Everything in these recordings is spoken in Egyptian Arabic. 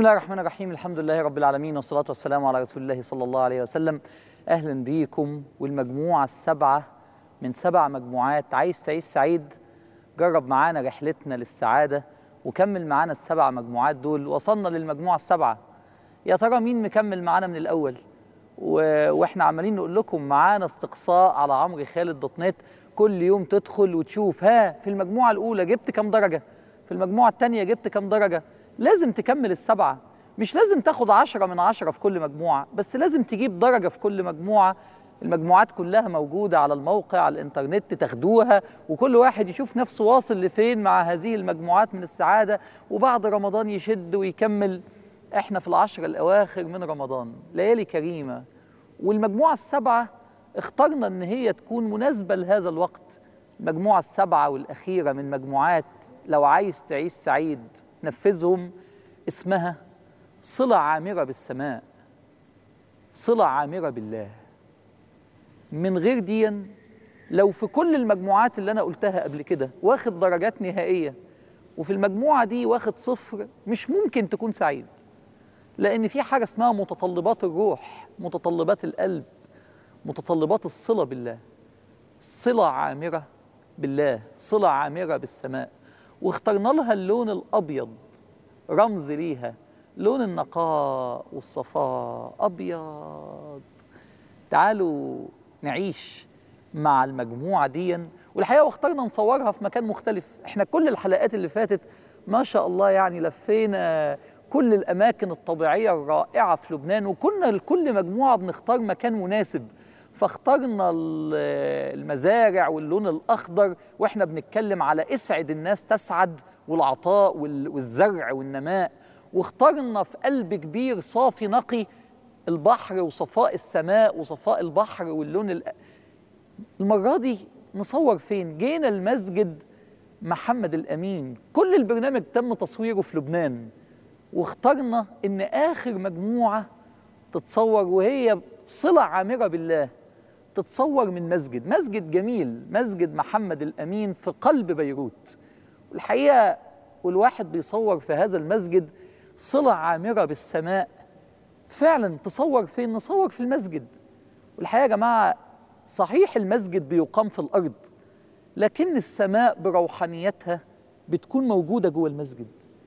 الله الرحمن الرحيم الحمد لله رب العالمين والصلاة والسلام على رسول الله صلى الله عليه وسلم أهلا بيكم والمجموعة السبعة من سبع مجموعات عايز تعيش سعيد جرب معانا رحلتنا للسعادة وكمل معانا السبع مجموعات دول وصلنا للمجموعة السبعة يا ترى مين مكمل معانا من الأول و... واحنا عمالين نقول لكم معانا استقصاء على عمرو خالد دوت نت كل يوم تدخل وتشوف ها في المجموعة الأولى جبت كام درجة في المجموعة الثانية جبت كام درجة لازم تكمل السبعة مش لازم تاخد عشرة من عشرة في كل مجموعة بس لازم تجيب درجة في كل مجموعة المجموعات كلها موجودة على الموقع على الإنترنت تاخدوها وكل واحد يشوف نفسه واصل لفين مع هذه المجموعات من السعادة وبعد رمضان يشد ويكمل احنا في العشر الأواخر من رمضان ليالي كريمة والمجموعة السبعة اخترنا ان هي تكون مناسبة لهذا الوقت المجموعة السبعة والأخيرة من مجموعات لو عايز تعيش سعيد نفذهم اسمها صلة عامرة بالسماء صلة عامرة بالله من غير ديا لو في كل المجموعات اللي أنا قلتها قبل كده واخد درجات نهائية وفي المجموعة دي واخد صفر مش ممكن تكون سعيد لأن في حاجة اسمها متطلبات الروح متطلبات القلب متطلبات الصلة بالله صلة عامرة بالله صلة عامرة بالسماء واخترنا لها اللون الأبيض رمز ليها لون النقاء والصفاء أبيض تعالوا نعيش مع المجموعة دي والحقيقة واخترنا نصورها في مكان مختلف احنا كل الحلقات اللي فاتت ما شاء الله يعني لفينا كل الأماكن الطبيعية الرائعة في لبنان وكنا لكل مجموعة بنختار مكان مناسب فاخترنا المزارع واللون الأخضر وإحنا بنتكلم على اسعد الناس تسعد والعطاء والزرع والنماء واخترنا في قلب كبير صافي نقي البحر وصفاء السماء وصفاء البحر واللون ال... المرة دي نصور فين؟ جينا المسجد محمد الأمين كل البرنامج تم تصويره في لبنان واخترنا ان اخر مجموعه تتصور وهي صله عامره بالله تتصور من مسجد مسجد جميل مسجد محمد الامين في قلب بيروت الحقيقه والواحد بيصور في هذا المسجد صله عامره بالسماء فعلا تصور فين نصور في المسجد والحقيقه يا جماعه صحيح المسجد بيقام في الارض لكن السماء بروحانيتها بتكون موجوده جوه المسجد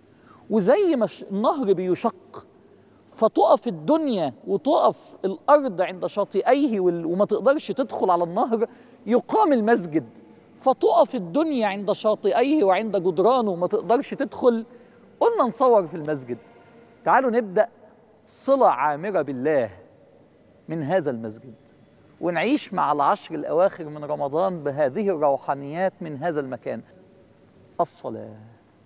وزي ما النهر بيشق فتقف الدنيا وتقف الارض عند شاطئيه وما تقدرش تدخل على النهر يقام المسجد فتقف الدنيا عند شاطئيه وعند جدرانه وما تقدرش تدخل قلنا نصور في المسجد تعالوا نبدا صله عامره بالله من هذا المسجد ونعيش مع العشر الاواخر من رمضان بهذه الروحانيات من هذا المكان الصلاه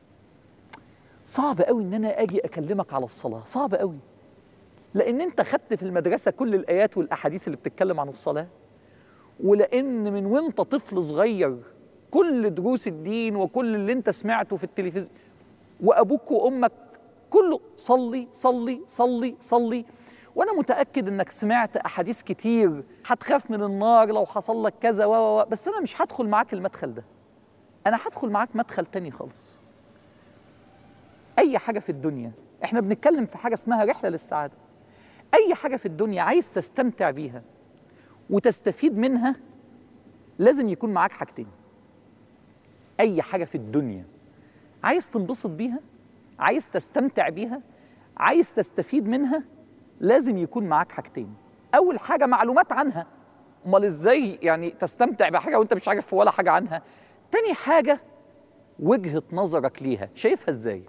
صعب قوي ان انا اجي اكلمك على الصلاه صعب قوي لان انت خدت في المدرسه كل الايات والاحاديث اللي بتتكلم عن الصلاه ولان من وانت طفل صغير كل دروس الدين وكل اللي انت سمعته في التلفزيون وابوك وامك كله صلي صلي صلي صلي وانا متاكد انك سمعت احاديث كتير هتخاف من النار لو حصل لك كذا و بس انا مش هدخل معاك المدخل ده انا هدخل معاك مدخل تاني خالص اي حاجه في الدنيا احنا بنتكلم في حاجه اسمها رحله للسعاده اي حاجه في الدنيا عايز تستمتع بيها وتستفيد منها لازم يكون معاك حاجتين اي حاجه في الدنيا عايز تنبسط بيها عايز تستمتع بيها عايز تستفيد منها لازم يكون معاك حاجتين اول حاجه معلومات عنها امال ازاي يعني تستمتع بحاجه وانت مش عارف ولا حاجه عنها تاني حاجه وجهه نظرك ليها شايفها ازاي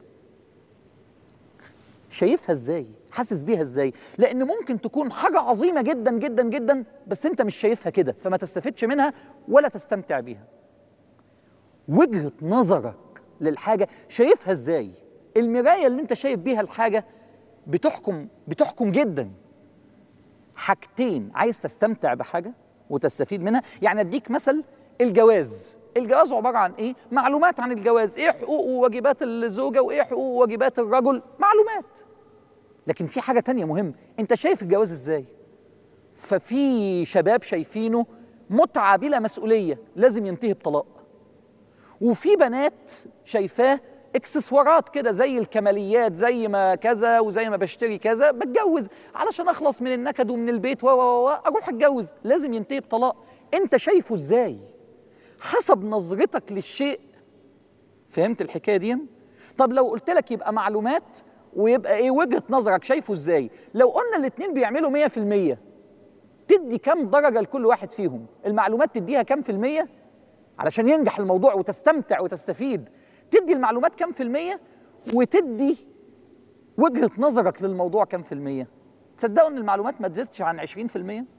شايفها ازاي حاسس بيها ازاي لان ممكن تكون حاجه عظيمه جدا جدا جدا بس انت مش شايفها كده فما تستفدش منها ولا تستمتع بيها وجهه نظرك للحاجه شايفها ازاي المرايه اللي انت شايف بيها الحاجه بتحكم بتحكم جدا حاجتين عايز تستمتع بحاجه وتستفيد منها يعني اديك مثل الجواز الجواز عباره عن ايه معلومات عن الجواز ايه حقوق وواجبات الزوجه وايه حقوق وواجبات الرجل معلومات لكن في حاجه تانية مهم انت شايف الجواز ازاي ففي شباب شايفينه متعه بلا مسؤوليه لازم ينتهي بطلاق وفي بنات شايفاه اكسسوارات كده زي الكماليات زي ما كذا وزي ما بشتري كذا بتجوز علشان اخلص من النكد ومن البيت و و و اروح اتجوز لازم ينتهي بطلاق انت شايفه ازاي حسب نظرتك للشيء فهمت الحكايه دي طب لو قلت لك يبقى معلومات ويبقى ايه وجهه نظرك شايفه ازاي لو قلنا الاثنين بيعملوا 100% تدي كم درجه لكل واحد فيهم المعلومات تديها كم في الميه علشان ينجح الموضوع وتستمتع وتستفيد تدي المعلومات كم في الميه وتدي وجهه نظرك للموضوع كم في الميه تصدقوا ان المعلومات ما تزيدش عن 20%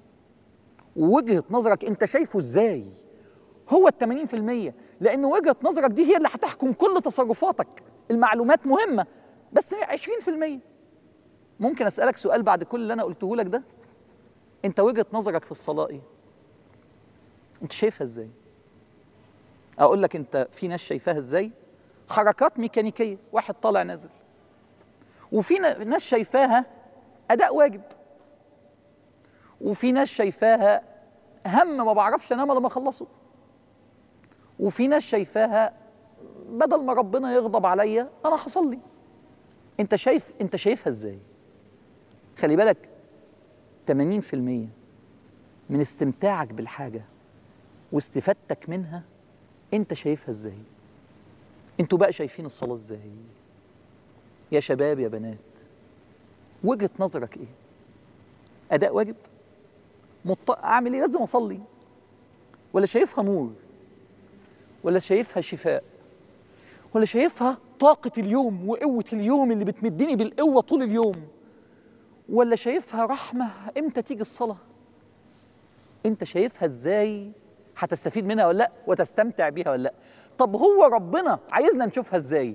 ووجهه نظرك انت شايفه ازاي هو ال 80% لان وجهه نظرك دي هي اللي هتحكم كل تصرفاتك المعلومات مهمه بس 20% ممكن اسالك سؤال بعد كل اللي انا قلته لك ده انت وجهه نظرك في الصلاه ايه انت شايفها ازاي اقول لك انت في ناس شايفاها ازاي حركات ميكانيكيه واحد طالع نازل وفي ناس شايفاها اداء واجب وفي ناس شايفاها هم ما بعرفش انام لما اخلصه وفي ناس شايفاها بدل ما ربنا يغضب عليا انا هصلي انت شايف انت شايفها ازاي خلي بالك 80% من استمتاعك بالحاجه واستفادتك منها انت شايفها ازاي انتوا بقى شايفين الصلاه ازاي يا شباب يا بنات وجهه نظرك ايه اداء واجب مط... اعمل ايه لازم اصلي ولا شايفها نور ولا شايفها شفاء ولا شايفها طاقة اليوم وقوة اليوم اللي بتمدني بالقوة طول اليوم ولا شايفها رحمة امتى تيجي الصلاة انت شايفها ازاي هتستفيد منها ولا لا وتستمتع بيها ولا لا طب هو ربنا عايزنا نشوفها ازاي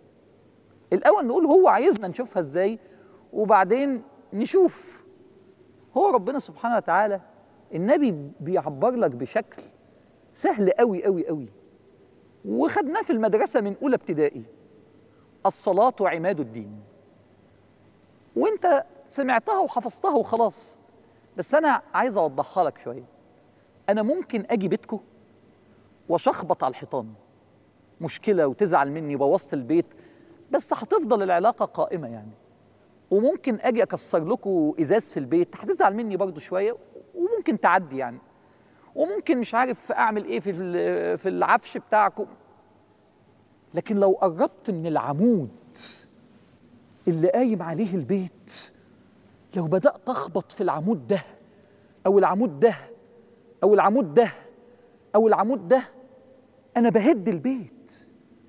الاول نقول هو عايزنا نشوفها ازاي وبعدين نشوف هو ربنا سبحانه وتعالى النبي بيعبر لك بشكل سهل قوي قوي قوي وخدناه في المدرسه من اولى ابتدائي الصلاه عماد الدين وانت سمعتها وحفظتها وخلاص بس انا عايز اوضحها لك شويه انا ممكن اجي بيتكم واشخبط على الحيطان مشكله وتزعل مني بوظت البيت بس هتفضل العلاقه قائمه يعني وممكن اجي اكسر لكم ازاز في البيت هتزعل مني برضو شويه وممكن تعدي يعني وممكن مش عارف اعمل ايه في في العفش بتاعكم لكن لو قربت من العمود اللي قايم عليه البيت لو بدات اخبط في العمود ده او العمود ده او العمود ده او العمود ده انا بهد البيت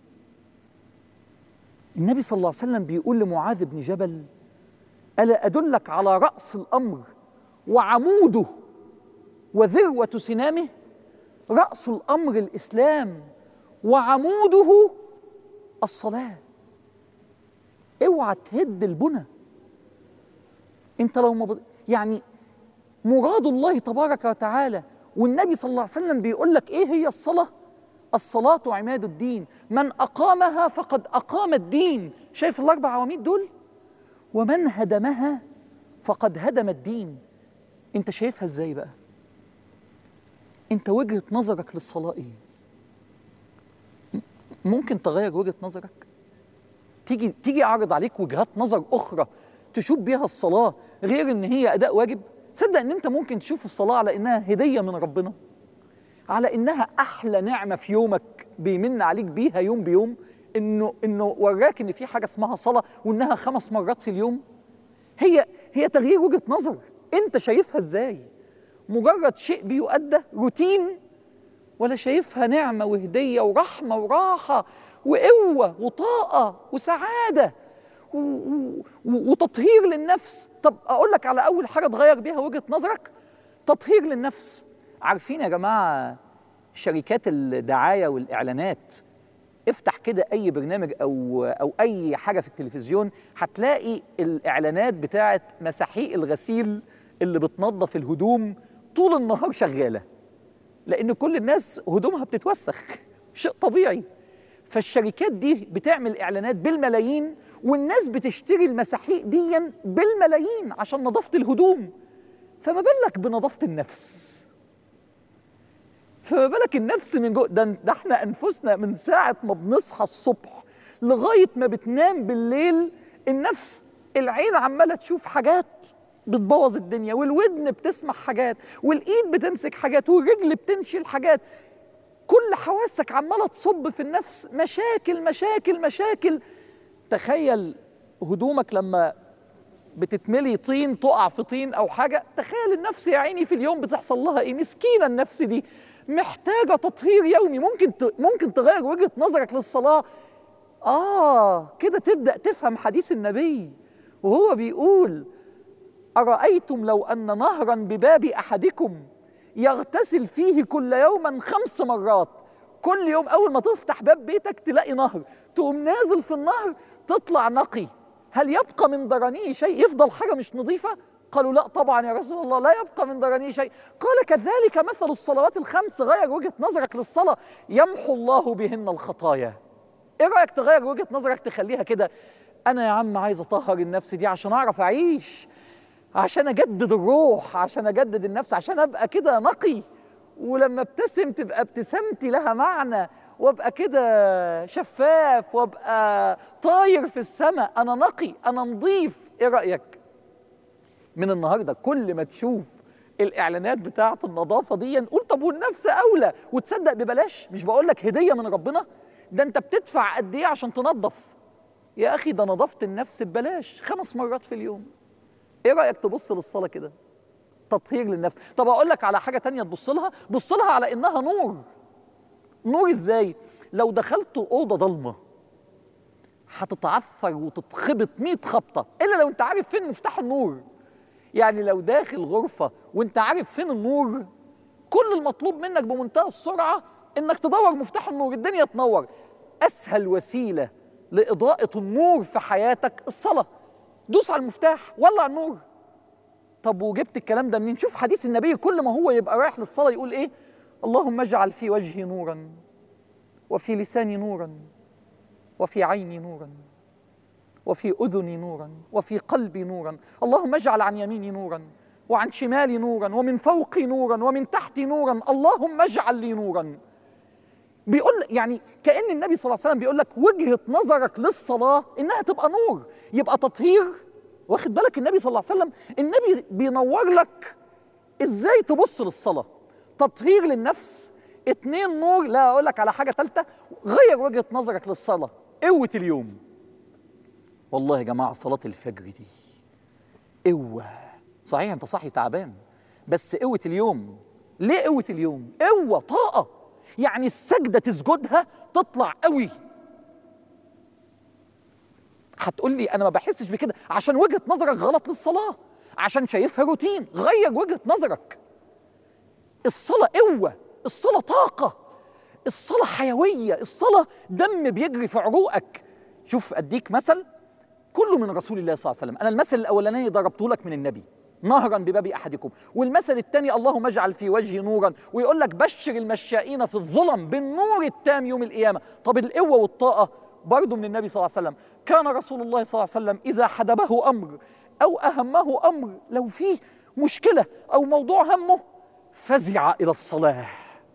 النبي صلى الله عليه وسلم بيقول لمعاذ بن جبل الا ادلك على راس الامر وعموده وذروه سنامه راس الامر الاسلام وعموده الصلاه اوعى تهد البنى انت لو مبض... يعني مراد الله تبارك وتعالى والنبي صلى الله عليه وسلم بيقول لك ايه هي الصلاه الصلاه عماد الدين من اقامها فقد اقام الدين شايف الاربع عواميد دول ومن هدمها فقد هدم الدين انت شايفها ازاي بقى انت وجهه نظرك للصلاه ايه ممكن تغير وجهه نظرك تيجي تيجي اعرض عليك وجهات نظر اخرى تشوف بيها الصلاه غير ان هي اداء واجب تصدق ان انت ممكن تشوف الصلاه على انها هديه من ربنا على انها احلى نعمه في يومك بيمن عليك بيها يوم بيوم انه انه وراك ان في حاجه اسمها صلاه وانها خمس مرات في اليوم هي هي تغيير وجهه نظر انت شايفها ازاي مجرد شيء بيؤدى روتين ولا شايفها نعمه وهديه ورحمه وراحه وقوه وطاقه وسعاده و- و- وتطهير للنفس طب اقول لك على اول حاجه تغير بيها وجهه نظرك تطهير للنفس عارفين يا جماعه شركات الدعايه والاعلانات افتح كده اي برنامج او او اي حاجه في التلفزيون هتلاقي الاعلانات بتاعه مساحيق الغسيل اللي بتنظف الهدوم طول النهار شغاله لان كل الناس هدومها بتتوسخ شيء طبيعي فالشركات دي بتعمل اعلانات بالملايين والناس بتشتري المساحيق دي بالملايين عشان نظافه الهدوم فما بالك بنظافه النفس فما بالك النفس من جوه ده, ده احنا انفسنا من ساعه ما بنصحى الصبح لغايه ما بتنام بالليل النفس العين عماله تشوف حاجات بتبوظ الدنيا والودن بتسمع حاجات والايد بتمسك حاجات والرجل بتمشي الحاجات كل حواسك عماله تصب في النفس مشاكل مشاكل مشاكل تخيل هدومك لما بتتملي طين تقع في طين او حاجه تخيل النفس يا عيني في اليوم بتحصل لها ايه مسكينه النفس دي محتاجه تطهير يومي ممكن ت... ممكن تغير وجهه نظرك للصلاه اه كده تبدا تفهم حديث النبي وهو بيقول ارايتم لو ان نهرا بباب احدكم يغتسل فيه كل يوما خمس مرات كل يوم اول ما تفتح باب بيتك تلاقي نهر تقوم نازل في النهر تطلع نقي هل يبقى من درنيه شيء يفضل حاجه مش نظيفه قالوا لا طبعا يا رسول الله لا يبقى من درنيه شيء قال كذلك مثل الصلوات الخمس غير وجهه نظرك للصلاه يمحو الله بهن الخطايا ايه رايك تغير وجهه نظرك تخليها كده انا يا عم عايز اطهر النفس دي عشان اعرف اعيش عشان اجدد الروح عشان اجدد النفس عشان ابقى كده نقي ولما ابتسم تبقى ابتسامتي لها معنى وابقى كده شفاف وابقى طاير في السماء انا نقي انا نظيف ايه رايك من النهارده كل ما تشوف الاعلانات بتاعه النظافه دي نقول طب والنفس اولى وتصدق ببلاش مش بقول لك هديه من ربنا ده انت بتدفع قد ايه عشان تنظف يا اخي ده نظافه النفس ببلاش خمس مرات في اليوم ايه رايك تبص للصلاه كده تطهير للنفس طب اقول لك على حاجه تانية تبص لها بص لها على انها نور نور ازاي لو دخلت اوضه ضلمه هتتعثر وتتخبط 100 خبطه الا لو انت عارف فين مفتاح النور يعني لو داخل غرفه وانت عارف فين النور كل المطلوب منك بمنتهى السرعه انك تدور مفتاح النور الدنيا تنور اسهل وسيله لاضاءه النور في حياتك الصلاه دوس على المفتاح ولع النور طب وجبت الكلام ده منين شوف حديث النبي كل ما هو يبقى رايح للصلاه يقول ايه اللهم اجعل في وجهي نورا وفي لساني نورا وفي عيني نورا وفي اذني نورا وفي قلبي نورا اللهم اجعل عن يميني نورا وعن شمالي نورا ومن فوقي نورا ومن تحتي نورا اللهم اجعل لي نورا بيقول يعني كان النبي صلى الله عليه وسلم بيقول لك وجهه نظرك للصلاه انها تبقى نور يبقى تطهير واخد بالك النبي صلى الله عليه وسلم النبي بينور لك ازاي تبص للصلاه تطهير للنفس اتنين نور لا اقول لك على حاجه ثالثه غير وجهه نظرك للصلاه قوه اليوم والله يا جماعه صلاه الفجر دي قوه صحيح انت صاحي تعبان بس قوه اليوم ليه قوه اليوم قوه طاقه يعني السجده تسجدها تطلع قوي هتقول لي انا ما بحسش بكده عشان وجهه نظرك غلط للصلاه عشان شايفها روتين غير وجهه نظرك الصلاه قوه الصلاه طاقه الصلاه حيويه الصلاه دم بيجري في عروقك شوف اديك مثل كله من رسول الله صلى الله عليه وسلم انا المثل الاولاني ضربته لك من النبي نهرا بباب احدكم والمثل الثاني اللهم اجعل في وجهي نورا ويقول لك بشر المشائين في الظلم بالنور التام يوم القيامه طب القوه والطاقه برضه من النبي صلى الله عليه وسلم كان رسول الله صلى الله عليه وسلم اذا حدبه امر او اهمه امر لو فيه مشكله او موضوع همه فزع الى الصلاه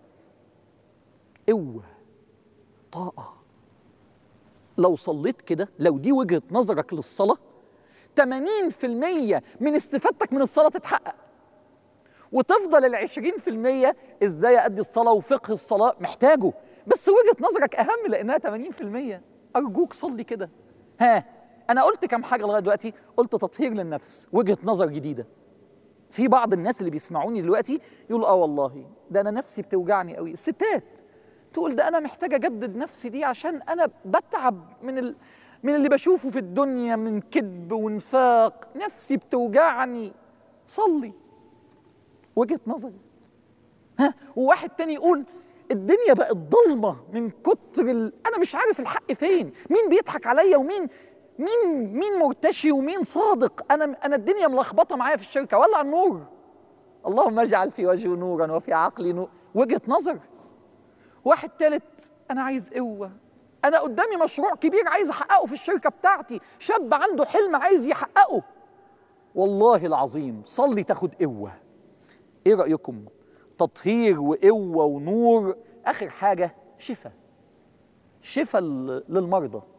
قوه طاقه لو صليت كده لو دي وجهه نظرك للصلاه 80% من استفادتك من الصلاه تتحقق وتفضل ال 20% ازاي ادي الصلاه وفقه الصلاه محتاجه بس وجهه نظرك اهم لانها 80% ارجوك صلي كده ها انا قلت كم حاجه لغايه دلوقتي قلت تطهير للنفس وجهه نظر جديده في بعض الناس اللي بيسمعوني دلوقتي يقول اه والله ده انا نفسي بتوجعني قوي الستات تقول ده انا محتاجه اجدد نفسي دي عشان انا بتعب من ال... من اللي بشوفه في الدنيا من كذب ونفاق نفسي بتوجعني صلي وجهه نظري ها وواحد تاني يقول الدنيا بقت ضلمه من كتر ال... انا مش عارف الحق فين مين بيضحك عليا ومين مين مين مرتشي ومين صادق انا انا الدنيا ملخبطه معايا في الشركه ولع النور اللهم اجعل في وجهي نورا وفي عقلي نور وجهه نظر واحد تالت انا عايز قوه انا قدامي مشروع كبير عايز احققه في الشركه بتاعتي شاب عنده حلم عايز يحققه والله العظيم صلي تاخد قوه ايه رايكم تطهير وقوه ونور اخر حاجه شفاء شفاء للمرضى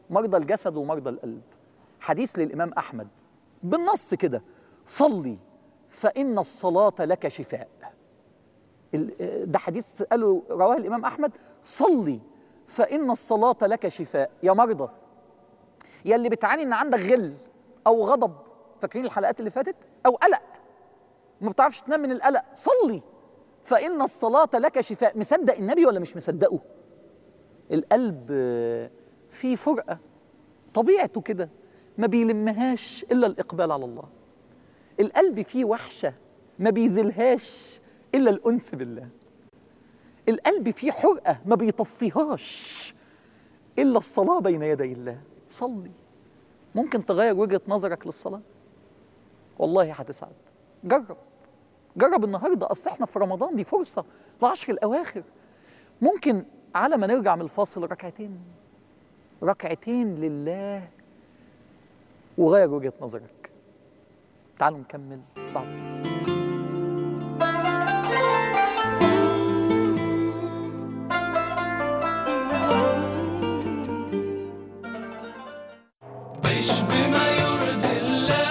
مرضى الجسد ومرضى القلب حديث للإمام أحمد بالنص كده صلي فإن الصلاة لك شفاء ال- ده حديث قاله رواه الإمام أحمد صلي فإن الصلاة لك شفاء يا مرضى يا اللي بتعاني إن عندك غل أو غضب فاكرين الحلقات اللي فاتت أو قلق ما بتعرفش تنام من القلق صلي فإن الصلاة لك شفاء مصدق النبي ولا مش مصدقه القلب آه، فيه فرقة طبيعته كده ما بيلمهاش إلا الإقبال على الله القلب فيه وحشة ما بيزلهاش إلا الأنس بالله القلب فيه حرقة ما بيطفيهاش إلا الصلاة بين يدي الله صلي ممكن تغير وجهة نظرك للصلاة والله هتسعد جرب جرب النهارده اصل احنا في رمضان دي فرصه العشر الاواخر ممكن على ما نرجع من الفاصل ركعتين ركعتين لله وغير وجهه نظرك تعالوا نكمل بعد عيش بما يرضي الله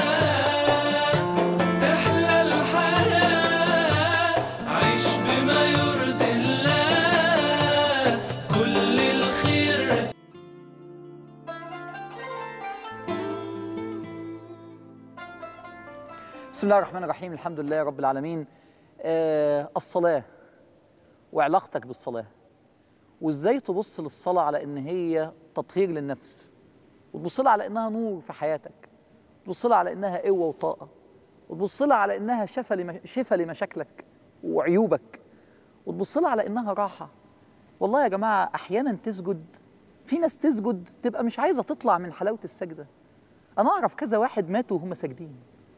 تحلى الحياة عيش بما يرضي الله كل الخير بسم الله الرحمن الرحيم الحمد لله رب العالمين آه الصلاة وعلاقتك بالصلاة وازاي تبص للصلاة على ان هي تطهير للنفس وتبص لها على انها نور في حياتك وتبص لها على انها قوة وطاقة وتبص لها على انها شفاء لم- شفاء لمشاكلك وعيوبك وتبص لها على انها راحة والله يا جماعة احيانا تسجد في ناس تسجد تبقى مش عايزة تطلع من حلاوة السجدة انا اعرف كذا واحد ماتوا وهم ساجدين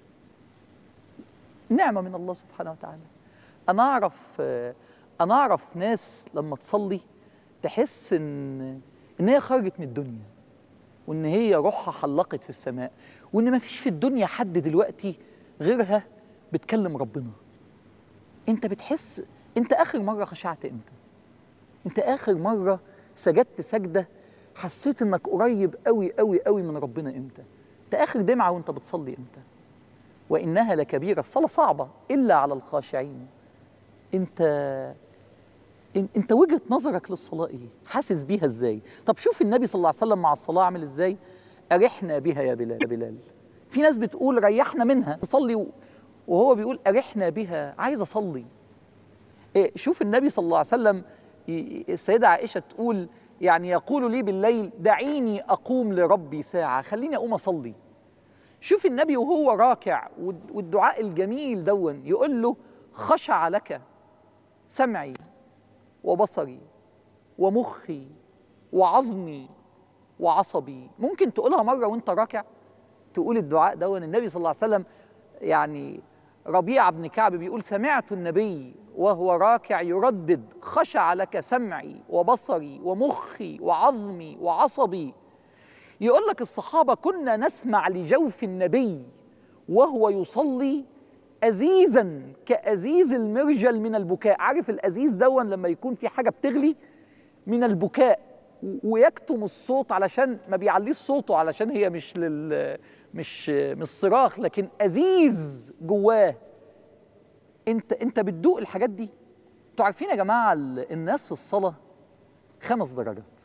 نعمة من الله سبحانه وتعالى أنا أعرف آه، أنا أعرف ناس لما تصلي تحس إن إن هي خرجت من الدنيا وإن هي روحها حلقت في السماء وإن ما فيش في الدنيا حد دلوقتي غيرها بتكلم ربنا أنت بتحس أنت آخر مرة خشعت إمتى؟ أنت آخر مرة سجدت سجدة حسيت إنك قريب قوي قوي قوي من ربنا إمتى؟ أنت آخر دمعة وأنت بتصلي إمتى؟ وإنها لكبيرة الصلاة صعبة إلا على الخاشعين أنت إن- أنت وجهة نظرك للصلاة إيه؟ حاسس بيها إزاي؟ طب شوف النبي صلى الله عليه وسلم مع الصلاة عامل إزاي؟ أرحنا بها يا بلال يا بلال في ناس بتقول ريحنا منها تصلي و- وهو بيقول أرحنا بها عايز أصلي إيه شوف النبي صلى الله عليه وسلم ي- السيدة عائشة تقول يعني يقول لي بالليل دعيني أقوم لربي ساعة خليني أقوم أصلي شوف النبي وهو راكع والد- والدعاء الجميل دون يقول له خشع لك سمعي وبصري ومخي وعظمي وعصبي ممكن تقولها مرة وانت راكع تقول الدعاء دون النبي صلى الله عليه وسلم يعني ربيع بن كعب بيقول سمعت النبي وهو راكع يردد خشع لك سمعي وبصري ومخي وعظمي وعصبي يقول لك الصحابة كنا نسمع لجوف النبي وهو يصلي أزيزا كأزيز المرجل من البكاء عارف الأزيز دون لما يكون في حاجة بتغلي من البكاء و- ويكتم الصوت علشان ما بيعليش صوته علشان هي مش لل مش مش صراخ لكن أزيز جواه انت انت بتدوق الحاجات دي انتوا عارفين يا جماعة ال- الناس في الصلاة خمس درجات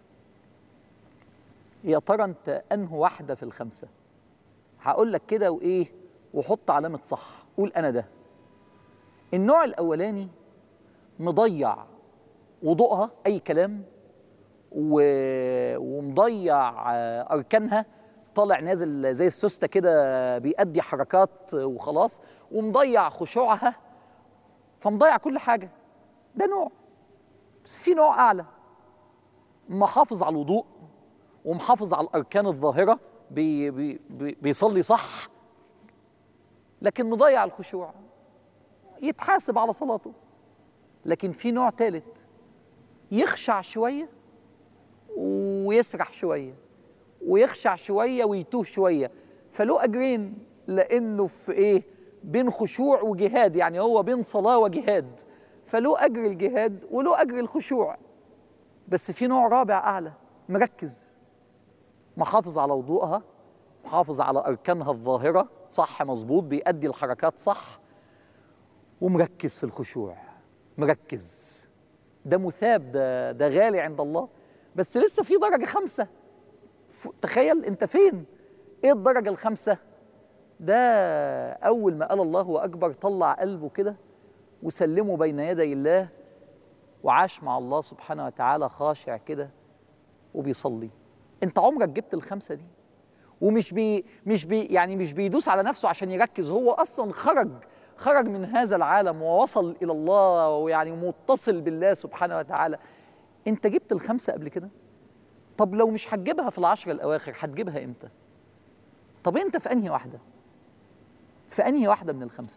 يا ترى انت انه واحده في الخمسه هقول لك كده وايه وحط علامه صح قول انا ده النوع الاولاني مضيع وضوءها اي كلام و... ومضيع آه، اركانها طالع نازل زي السوسته كده بيأدي حركات وخلاص ومضيع خشوعها فمضيع كل حاجه ده نوع بس في نوع اعلى محافظ على الوضوء ومحافظ على الاركان الظاهره بي بي بي بيصلي صح لكن مضيع الخشوع يتحاسب على صلاته لكن في نوع ثالث يخشع شويه ويسرح شويه ويخشع شويه ويتوه شويه فله اجرين لانه في ايه بين خشوع وجهاد يعني هو بين صلاه وجهاد فله اجر الجهاد وله اجر الخشوع بس في نوع رابع اعلى مركز محافظ على وضوءها محافظ على اركانها الظاهره صح مظبوط بيأدي الحركات صح ومركز في الخشوع مركز ده مثاب ده ده غالي عند الله بس لسه في درجه خمسه ف- تخيل انت فين ايه الدرجه الخامسه ده اول ما قال الله اكبر طلع قلبه كده وسلمه بين يدي الله وعاش مع الله سبحانه وتعالى خاشع كده وبيصلي انت عمرك جبت الخمسه دي ومش بي مش بي يعني مش بيدوس على نفسه عشان يركز هو اصلا خرج خرج من هذا العالم ووصل الى الله ويعني متصل بالله سبحانه وتعالى انت جبت الخمسه قبل كده طب لو مش هتجيبها في العشر الاواخر هتجيبها امتى طب انت في انهي واحده في انهي واحده من الخمسه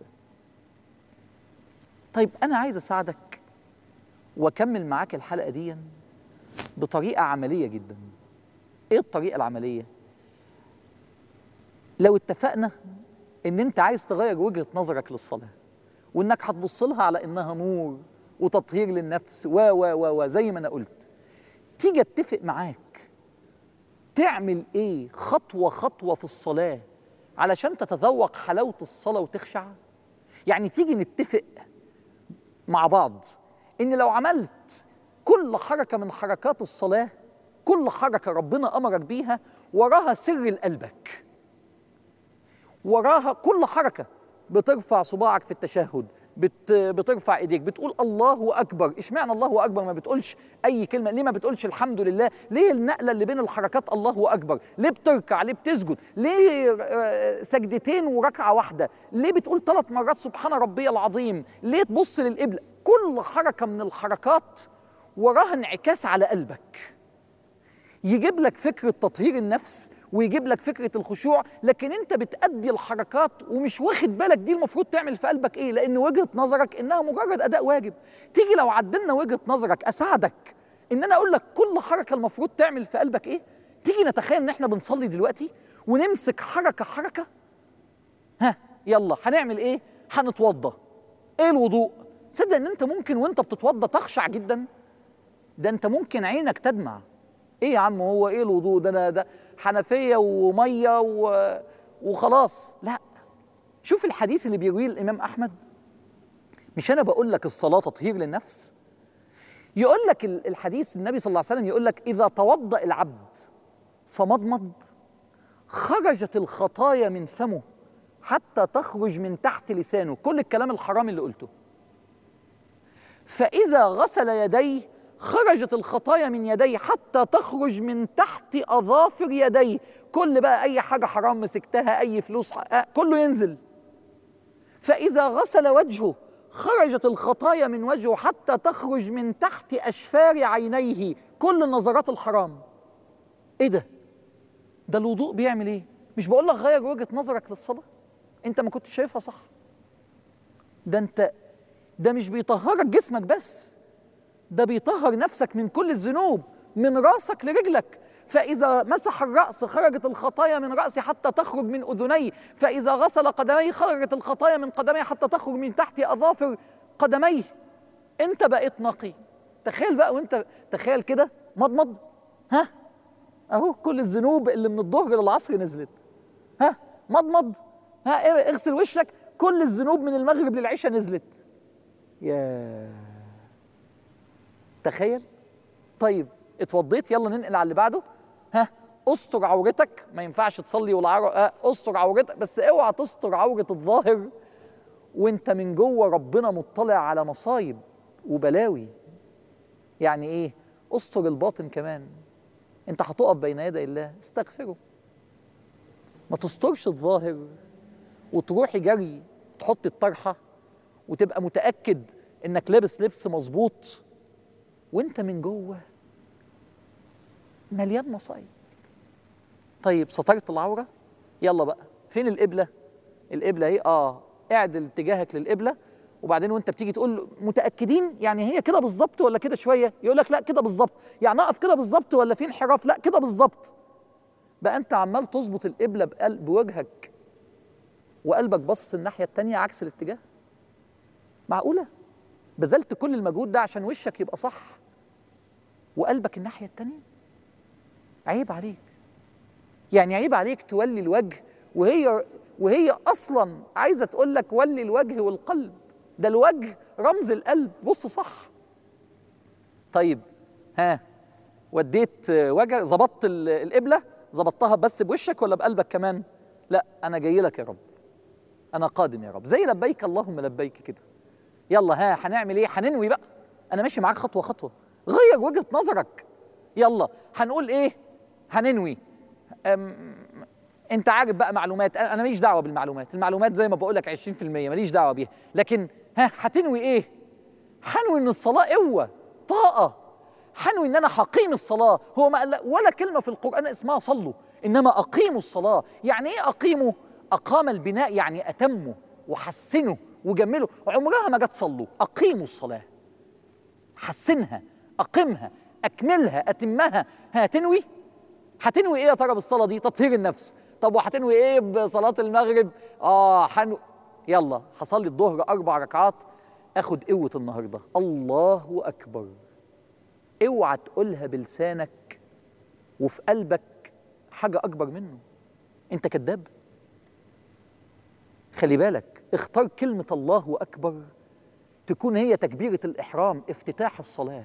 طيب انا عايز اساعدك واكمل معاك الحلقه دي بطريقه عمليه جدا ايه الطريقه العمليه لو اتفقنا ان انت عايز تغير وجهه نظرك للصلاه وانك هتبص لها على انها نور وتطهير للنفس و و و و زي ما انا قلت تيجي اتفق معاك تعمل ايه خطوه خطوه في الصلاه علشان تتذوق حلاوه الصلاه وتخشع يعني تيجي نتفق مع بعض ان لو عملت كل حركه من حركات الصلاه كل حركه ربنا امرك بيها وراها سر لقلبك وراها كل حركه بترفع صباعك في التشهد بت بترفع ايديك بتقول الله اكبر اشمعنى الله اكبر ما بتقولش اي كلمه ليه ما بتقولش الحمد لله ليه النقله اللي بين الحركات الله اكبر ليه بتركع ليه بتسجد ليه آه، سجدتين وركعه واحده ليه بتقول ثلاث مرات سبحان ربي العظيم ليه تبص للقبله كل حركه من الحركات وراها انعكاس على قلبك يجيب لك فكرة تطهير النفس ويجيب لك فكرة الخشوع لكن انت بتأدي الحركات ومش واخد بالك دي المفروض تعمل في قلبك ايه لان وجهة نظرك انها مجرد اداء واجب تيجي لو عدلنا وجهة نظرك اساعدك ان انا اقول لك كل حركة المفروض تعمل في قلبك ايه تيجي نتخيل ان احنا بنصلي دلوقتي ونمسك حركة حركة ها يلا هنعمل ايه هنتوضى ايه الوضوء تصدق ان انت ممكن وانت بتتوضى تخشع جدا ده انت ممكن عينك تدمع ايه يا عم هو ايه الوضوء ده انا ده حنفيه وميه و... وخلاص لا شوف الحديث اللي بيرويه الامام احمد مش انا بقول لك الصلاه تطهير للنفس يقول لك ال- الحديث النبي صلى الله عليه وسلم يقول لك اذا توضا العبد فمضمض خرجت الخطايا من فمه حتى تخرج من تحت لسانه كل الكلام الحرام اللي قلته فإذا غسل يديه خرجت الخطايا من يديه حتى تخرج من تحت أظافر يديه كل بقى أي حاجة حرام مسكتها أي فلوس ح- آه، كله ينزل فإذا غسل وجهه خرجت الخطايا من وجهه حتى تخرج من تحت أشفار عينيه كل النظرات الحرام إيه ده؟ ده الوضوء بيعمل إيه؟ مش بقول لك غير وجهة نظرك للصلاة أنت ما كنتش شايفها صح ده أنت ده مش بيطهرك جسمك بس ده بيطهر نفسك من كل الذنوب من راسك لرجلك فإذا مسح الرأس خرجت الخطايا من رأسه حتى تخرج من أذنيه فإذا غسل قدميه خرجت الخطايا من قدميه حتى تخرج من تحت أظافر قدميه أنت بقيت نقي تخيل بقى وأنت تخيل كده مضمض ها أهو كل الذنوب اللي من الظهر للعصر نزلت ها مضمض ها إيه، اغسل وشك كل الذنوب من المغرب للعشاء نزلت يا تخيل طيب اتوضيت يلا ننقل على اللي بعده ها استر عورتك ما ينفعش تصلي والعر آه استر عورتك بس اوعى تستر عورة الظاهر وانت من جوه ربنا مطلع على مصايب وبلاوي يعني ايه استر الباطن كمان انت هتقف بين يدي الله استغفره ما تسترش الظاهر وتروحي جري تحط الطرحه وتبقى متاكد انك لابس لبس مظبوط وانت من جوه مليان مصايب طيب سترت العوره يلا بقى فين القبله القبله اهي اه اعدل اتجاهك للقبله وبعدين وانت بتيجي تقول متاكدين يعني هي كده بالظبط ولا كده شويه يقول لك لا كده بالظبط يعني اقف كده بالظبط ولا في انحراف لا كده بالظبط بقى انت عمال تظبط القبله بقلب بوجهك وقلبك باصص الناحيه التانيه عكس الاتجاه معقوله بذلت كل المجهود ده عشان وشك يبقى صح وقلبك الناحيه التانيه عيب عليك يعني عيب عليك تولي الوجه وهي وهي اصلا عايزه تقول لك ولي الوجه والقلب ده الوجه رمز القلب بص صح طيب ها وديت وجه ظبطت ال- القبله ظبطتها بس بوشك ولا بقلبك كمان لا انا جاي لك يا رب انا قادم يا رب زي لبيك اللهم لبيك كده يلا ها هنعمل ايه هننوي بقى انا ماشي معاك خطوه خطوه غير وجهه نظرك يلا هنقول ايه هننوي أم انت عارف بقى معلومات انا ماليش دعوه بالمعلومات المعلومات زي ما بقول لك 20% ماليش دعوه بيها لكن ها هتنوي ايه هنوي ان الصلاه قوه طاقه هنوي ان انا هقيم الصلاه هو ما قال ولا كلمه في القران اسمها صلوا انما اقيموا الصلاه يعني ايه اقيموا اقام البناء يعني اتمه وحسنه وجمله عمرها ما جت صلوا اقيموا الصلاه حسنها اقمها اكملها اتمها هتنوي هتنوي ايه يا ترى بالصلاه دي تطهير النفس طب وهتنوي ايه بصلاه المغرب اه حنو يلا هصلي الظهر اربع ركعات اخد قوه النهارده الله اكبر اوعى تقولها بلسانك وفي قلبك حاجه اكبر منه انت كذاب خلي بالك اختار كلمه الله اكبر تكون هي تكبيره الاحرام افتتاح الصلاه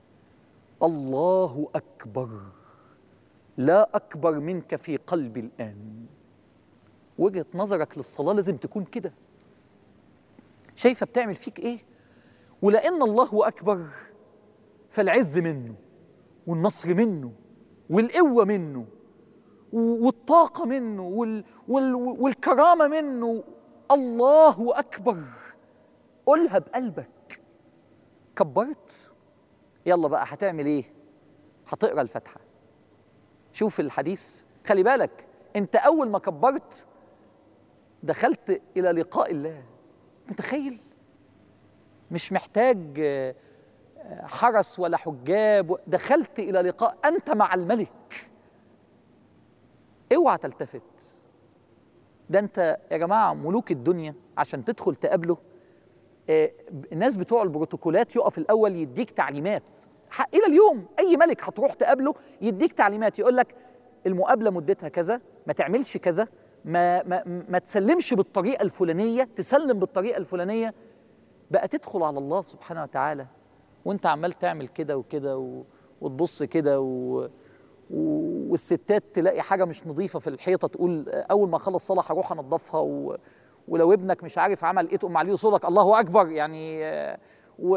الله اكبر لا اكبر منك في قلبي الان وجهه نظرك للصلاه لازم تكون كده شايفه بتعمل فيك ايه ولان الله اكبر فالعز منه والنصر منه والقوه منه و- والطاقه منه وال وال والكرامه منه الله اكبر قولها بقلبك كبرت يلا بقى هتعمل ايه هتقرا الفاتحه شوف الحديث خلي بالك انت اول ما كبرت دخلت الى لقاء الله متخيل مش محتاج آه، آه، حرس ولا حجاب دخلت الى لقاء انت مع الملك اوعى تلتفت ده انت يا جماعه ملوك الدنيا عشان تدخل تقابله آه، الناس بتوع البروتوكولات يقف الاول يديك تعليمات ح- الى اليوم اي ملك هتروح تقابله يديك تعليمات يقول لك المقابله مدتها كذا ما تعملش كذا ما ما ما تسلمش بالطريقه الفلانيه تسلم بالطريقه الفلانيه بقى تدخل على الله سبحانه وتعالى وانت عمال تعمل كده وكده و... وتبص كده و... و... والستات تلاقي حاجه مش نظيفه في الحيطه تقول اول ما اخلص صلاه هروح انضفها و... ولو ابنك مش عارف عمل ايه تقوم عليه صوتك الله اكبر يعني آه، و...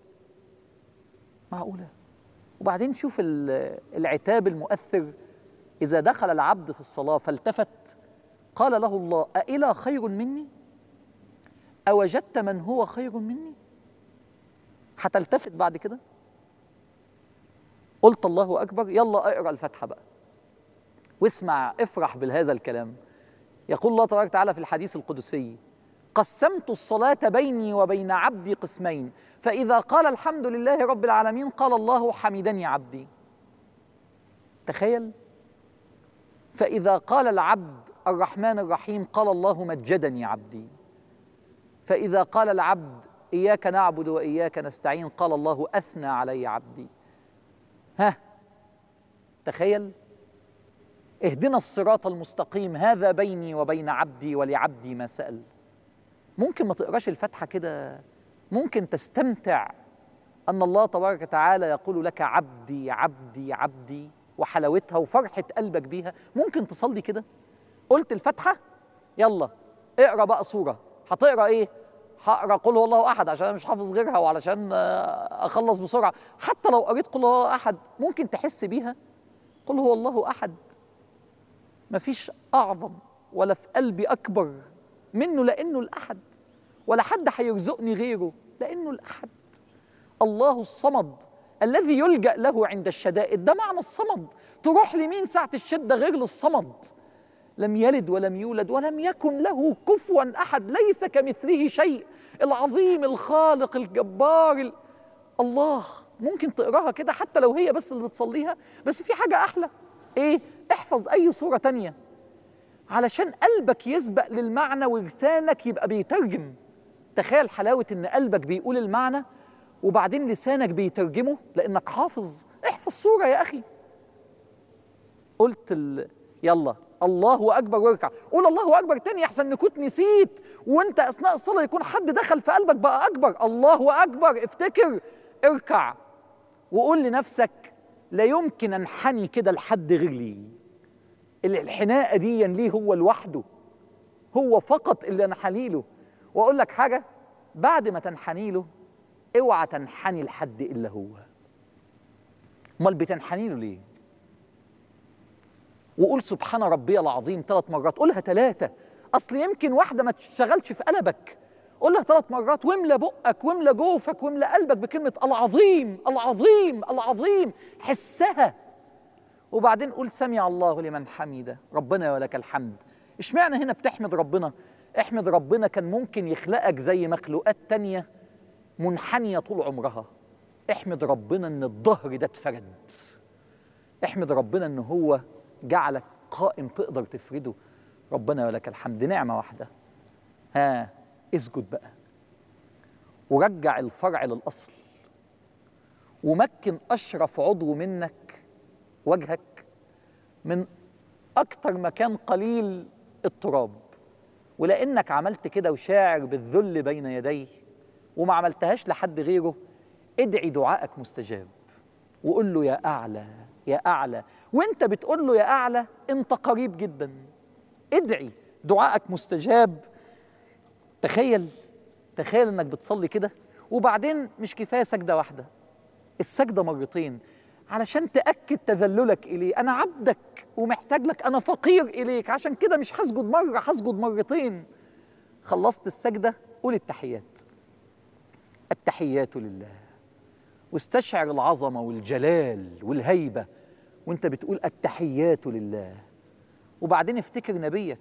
معقوله وبعدين شوف ال- العتاب المؤثر اذا دخل العبد في الصلاه فالتفت قال له الله أإلى خير مني أوجدت من هو خير مني هتلتفت بعد كده قلت الله أكبر يلا اقرأ الفاتحة بقى واسمع افرح بهذا الكلام يقول الله تبارك وتعالى في الحديث القدسي قسمت الصلاة بيني وبين عبدي قسمين فإذا قال الحمد لله رب العالمين قال الله حمدني عبدي تخيل فإذا قال العبد الرحمن الرحيم قال الله مجدني عبدي فإذا قال العبد إياك نعبد وإياك نستعين قال الله أثنى علي عبدي ها تخيل اهدنا الصراط المستقيم هذا بيني وبين عبدي ولعبدي ما سأل ممكن ما تقراش الفاتحة كده ممكن تستمتع أن الله تبارك وتعالى يقول لك عبدي عبدي عبدي وحلاوتها وفرحة قلبك بيها ممكن تصلي كده قلت الفاتحة يلا اقرا بقى سورة هتقرا ايه هقرا قل هو الله احد عشان انا مش حافظ غيرها وعلشان آه، اخلص بسرعة حتى لو قريت قل هو الله احد ممكن تحس بيها قل هو الله احد مفيش اعظم ولا في قلبي اكبر منه لانه الاحد ولا حد هيرزقني غيره لانه الاحد الله الصمد الذي يلجا له عند الشدائد ده معنى الصمد تروح لمين ساعه الشده غير للصمد لم يلد ولم يولد ولم يكن له كفوا احد ليس كمثله شيء العظيم الخالق الجبار ال... الله ممكن تقراها كده حتى لو هي بس اللي بتصليها بس في حاجه احلى ايه احفظ اي سوره تانية علشان قلبك يسبق للمعنى ولسانك يبقى بيترجم تخيل حلاوه ان قلبك بيقول المعنى وبعدين لسانك بيترجمه لانك حافظ احفظ سوره يا اخي قلت ال... يلا الله اكبر واركع قول الله اكبر تاني احسن ان كنت نسيت وانت اثناء الصلاه يكون حد دخل في قلبك بقى اكبر الله اكبر افتكر اركع وقول لنفسك لا يمكن انحني كده لحد غير لي الانحناء دي ليه هو لوحده هو فقط اللي انحني له واقول لك حاجه بعد ما تنحني له اوعى تنحني لحد الا هو امال بتنحني له ليه وقول سبحان ربي العظيم ثلاث مرات قولها ثلاثة أصل يمكن واحدة ما تشتغلش في قلبك قولها ثلاث مرات واملى بقك واملى جوفك واملى قلبك بكلمة العظيم العظيم العظيم حسها وبعدين قول سمع الله لمن حمده ربنا ولك الحمد اشمعنى هنا بتحمد ربنا احمد ربنا كان ممكن يخلقك زي مخلوقات تانية منحنية طول عمرها احمد ربنا ان الظهر ده اتفرد احمد ربنا ان هو جعلك قائم تقدر تفرده ربنا ولك الحمد نعمة واحدة ها اسجد بقى ورجع الفرع للأصل ومكن أشرف عضو منك وجهك من أكتر مكان قليل التراب ولأنك عملت كده وشاعر بالذل بين يديه وما عملتهاش لحد غيره ادعي دعائك مستجاب وقول له يا أعلى يا أعلى وانت بتقول له يا أعلى انت قريب جدا ادعي دعائك مستجاب تخيل تخيل انك بتصلي كده وبعدين مش كفاية سجدة واحدة السجدة مرتين علشان تأكد تذللك إليه أنا عبدك ومحتاج لك أنا فقير إليك عشان كده مش هسجد مرة هسجد مرتين خلصت السجدة قول التحيات التحيات لله واستشعر العظمة والجلال والهيبة وانت بتقول التحيات لله وبعدين افتكر نبيك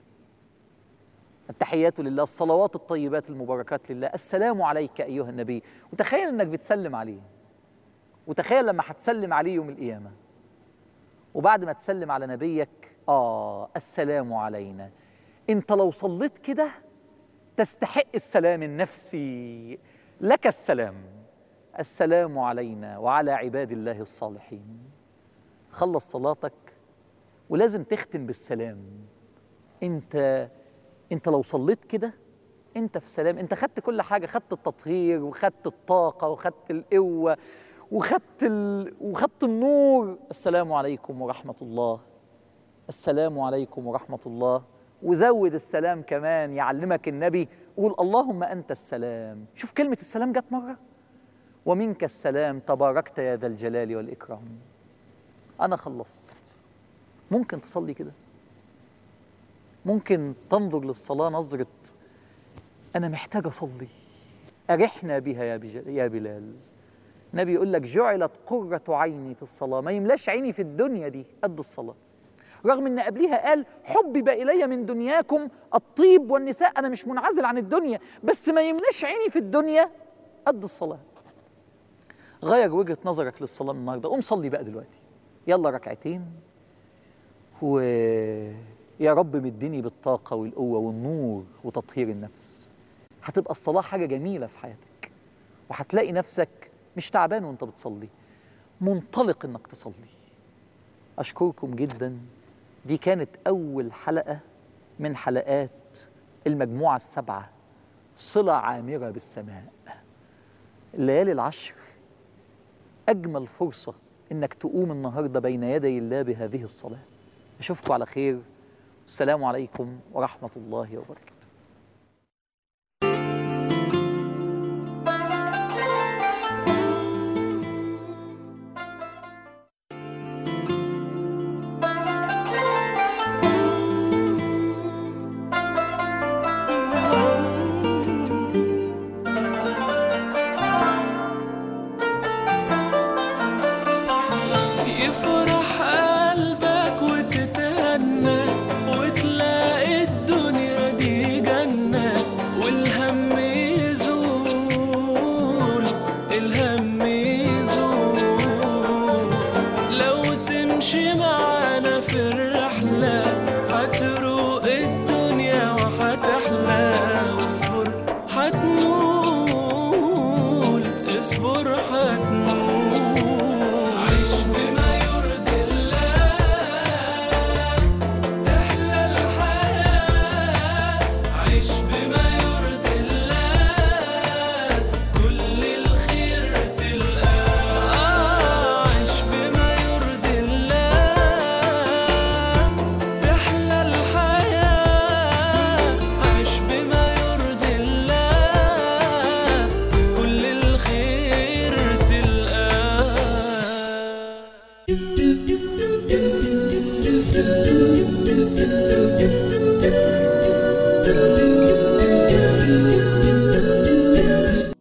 التحيات لله الصلوات الطيبات المباركات لله السلام عليك أيها النبي وتخيل أنك بتسلم عليه وتخيل لما هتسلم عليه يوم القيامة وبعد ما تسلم على نبيك آه السلام علينا أنت لو صليت كده تستحق السلام النفسي لك السلام السلام علينا وعلى عباد الله الصالحين خلص صلاتك ولازم تختم بالسلام انت انت لو صليت كده انت في سلام انت خدت كل حاجه خدت التطهير وخدت الطاقه وخدت القوه وخدت ال... وخدت النور السلام عليكم ورحمه الله السلام عليكم ورحمه الله وزود السلام كمان يعلمك النبي قول اللهم انت السلام شوف كلمه السلام جت مره ومنك السلام تباركت يا ذا الجلال والاكرام انا خلصت ممكن تصلي كده ممكن تنظر للصلاة نظرة أنا محتاج أصلي أرحنا بها يا, بج... يا بلال النبي يقول لك جعلت قرة عيني في الصلاة ما يملاش عيني في الدنيا دي قد الصلاة رغم ان قبليها قال حبب الي من دنياكم الطيب والنساء انا مش منعزل عن الدنيا بس ما يملاش عيني في الدنيا قد الصلاه غير وجهه نظرك للصلاه النهارده قوم صلي بقى دلوقتي يلا ركعتين ويا رب مديني بالطاقة والقوة والنور وتطهير النفس هتبقى الصلاة حاجة جميلة في حياتك وهتلاقي نفسك مش تعبان وانت بتصلي منطلق انك تصلي أشكركم جدا دي كانت أول حلقة من حلقات المجموعة السبعة صلة عامرة بالسماء الليالي العشر أجمل فرصة إنك تقوم النهاردة بين يدي الله بهذه الصلاة أشوفكم على خير السلام عليكم ورحمة الله وبركاته